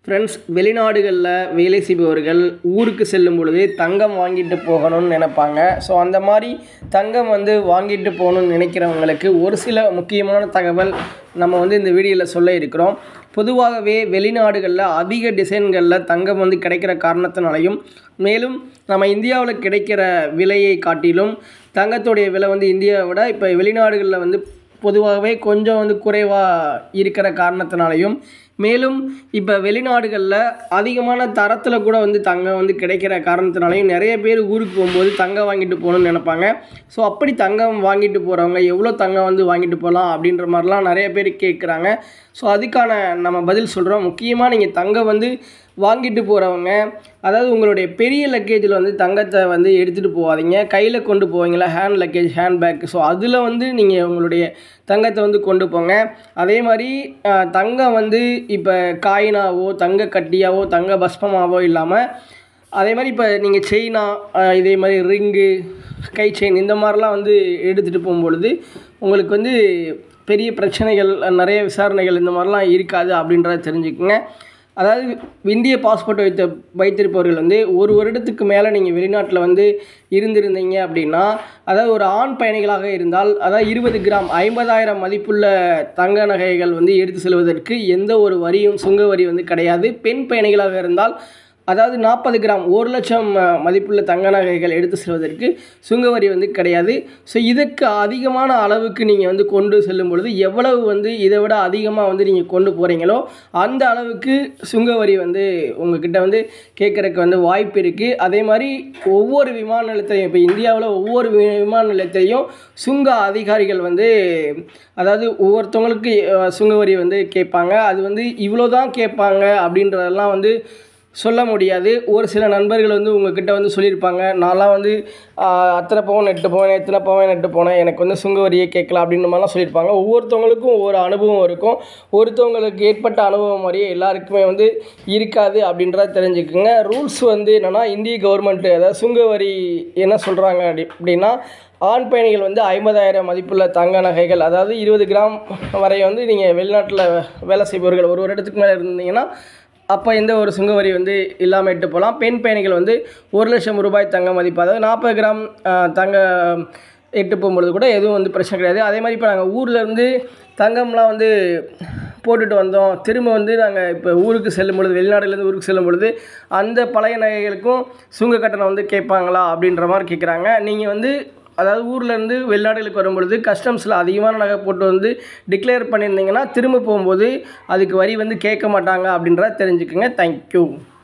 friends வெளிநாடுகளில் வேலை செய்பவர்கள் ஊருக்கு செல்லும் பொழுது தங்கம் வாங்கிட்டு போகணும்னு நினைப்பாங்க ஸோ அந்த மாதிரி தங்கம் வந்து வாங்கிட்டு போகணும்னு நினைக்கிறவங்களுக்கு ஒரு சில முக்கியமான தகவல் நம்ம வந்து இந்த வீடியோவில் சொல்ல இருக்கிறோம் பொதுவாகவே வெளிநாடுகளில் அதிக டிசைன்களில் தங்கம் வந்து கிடைக்கிற காரணத்தினாலையும் மேலும் நம்ம இந்தியாவில் கிடைக்கிற விலையை காட்டிலும் தங்கத்துடைய விலை வந்து இந்தியாவை விட இப்போ வெளிநாடுகளில் வந்து பொதுவாகவே கொஞ்சம் வந்து குறைவாக இருக்கிற காரணத்தினாலையும் மேலும் இப்போ வெளிநாடுகளில் அதிகமான தரத்தில் கூட வந்து தங்கம் வந்து கிடைக்கிற காரணத்தினாலையும் நிறைய பேர் ஊருக்கு போகும்போது தங்கம் வாங்கிட்டு போகணும்னு நினைப்பாங்க ஸோ அப்படி தங்கம் வாங்கிட்டு போகிறவங்க எவ்வளோ தங்கம் வந்து வாங்கிட்டு போகலாம் அப்படின்ற மாதிரிலாம் நிறைய பேர் கேட்குறாங்க ஸோ அதுக்கான நம்ம பதில் சொல்கிறோம் முக்கியமாக நீங்கள் தங்கம் வந்து வாங்கிட்டு போகிறவங்க அதாவது உங்களுடைய பெரிய லக்கேஜில் வந்து தங்கத்தை வந்து எடுத்துகிட்டு போகாதீங்க கையில் கொண்டு போவீங்களா hand luggage hand bag so அதில் வந்து நீங்கள் உங்களுடைய தங்கத்தை வந்து கொண்டு போங்க அதே மாதிரி அஹ், தங்கம் வந்து இப்போ காயினாவோ தங்க கட்டியாவோ தங்க பஸ்பமாவோ இல்லாமல் அதே மாதிரி இப்போ நீங்கள் செயினா அஹ், இதே மாதிரி ரிங்கு கை செயின் இந்த மாதிரிலாம் வந்து எடுத்துகிட்டு போகும்பொழுது உங்களுக்கு வந்து பெரிய பிரச்சனைகள் நிறைய விசாரணைகள் இந்த மாதிரிலாம் இருக்காது அப்படின்றத தெரிஞ்சுக்கோங்க அதாவது இந்திய பாஸ்போர்ட் வைத்த வைத்திருப்பவர்கள் வந்து ஒரு வருடத்துக்கு மேலே நீங்கள் வெளிநாட்டில் வந்து இருந்திருந்தீங்க அப்படின்னா அதாவது ஒரு ஆண் பயணிகளாக இருந்தால் அதாவது இருபது கிராம் ஐம்பதாயிரம் மதிப்புள்ள தங்க நகைகள் வந்து எடுத்து செல்வதற்கு எந்த ஒரு வரியும் சுங்க வரி வந்து கிடையாது பெண் பயணிகளாக இருந்தால் அதாவது நாற்பது கிராம் ஒரு லட்சம் அஹ், மதிப்புள்ள தங்க நகைகள் எடுத்து செல்வதற்கு சுங்கவரி வந்து கிடையாது ஸோ இதுக்கு அதிகமான அளவுக்கு நீங்கள் வந்து கொண்டு செல்லும் பொழுது எவ்வளவு வந்து இதை விட அதிகமாக வந்து நீங்கள் கொண்டு போகிறீங்களோ அந்த அளவுக்கு சுங்கவரி வந்து உங்ககிட்ட வந்து கேட்குறக்கு வந்து வாய்ப்பு இருக்குது அதே மாதிரி ஒவ்வொரு விமான நிலையத்திலையும் இப்போ இந்தியாவில் ஒவ்வொரு வி- விமான நிலையத்திலையும் சுங்க அதிகாரிகள் வந்து அதாவது ஒவ்வொருத்தவங்களுக்கு அஹ், சுங்கவரி வந்து கேட்பாங்க அது வந்து இவ்வளோ தான் கேட்பாங்க அப்படின்றதெல்லாம் வந்து சொல்ல முடியாது ஒரு சில நண்பர்கள் வந்து உங்ககிட்ட வந்து சொல்லியிருப்பாங்க நான்லாம் வந்து ஆஹ், அத்தனை பவன் எட்டு போனேன் எத்தனை பவன் எட்டு போனேன் எனக்கு வந்து சுங்க வரியே கேட்கல அப்படின்ற மாதிரிலாம் சொல்லியிருப்பாங்க ஒவ்வொருத்தவங்களுக்கும் ஒவ்வொரு அனுபவம் இருக்கும் ஒருத்தவங்களுக்கு ஏற்பட்ட அனுபவம் மாதிரியே எல்லாருக்குமே வந்து இருக்காது அப்படின்றத தெரிஞ்சுக்குங்க ரூல்ஸ் வந்து என்னென்னா இந்திய கவர்மெண்ட்டு அதாவது சுங்க வரி என்ன சொல்கிறாங்க அப்படி அப்படின்னா ஆண் பயணிகள் வந்து ஐம்பதாயிரம் மதிப்புள்ள தங்க நகைகள் அதாவது இருபது கிராம் வரை வந்து நீங்கள் வெளிநாட்டில் வேலை செய்பவர்கள் ஒரு வருடத்துக்கு மேலே இருந்தீங்கன்னா அப்போ எந்த ஒரு சுங்கவரி வந்து இல்லாமல் எட்டு போகலாம் பெண் பயணிகள் வந்து ஒரு லட்சம் ரூபாய் தங்க மதிப்பு அதாவது நாற்பது கிராம் ஆஹ், தங்க எட்டு போகும்பொழுது கூட எதுவும் வந்து பிரச்சனை கிடையாது அதே மாதிரி இப்போ நாங்கள் ஊரில் இருந்து தங்கம்லாம் வந்து போட்டுட்டு வந்தோம் திரும்ப வந்து நாங்கள் இப்போ ஊருக்கு செல்லும் பொழுது வெளிநாடுலேருந்து ஊருக்கு செல்லும் பொழுது அந்த பழைய நகைகளுக்கும் சுங்க கட்டணம் வந்து கேட்பாங்களா அப்படின்ற மாதிரி கேட்குறாங்க நீங்கள் வந்து அதாவது ஊர்லேருந்து வெளிநாடுகளுக்கு வரும்பொழுது கஸ்டம்ஸில் அதிகமான நகை போட்டு வந்து டிக்ளேர் பண்ணியிருந்தீங்கன்னா திரும்ப போகும்போது அதுக்கு வரி வந்து கேட்க மாட்டாங்க அப்படின்றத தெரிஞ்சுக்கோங்க தேங்க்யூ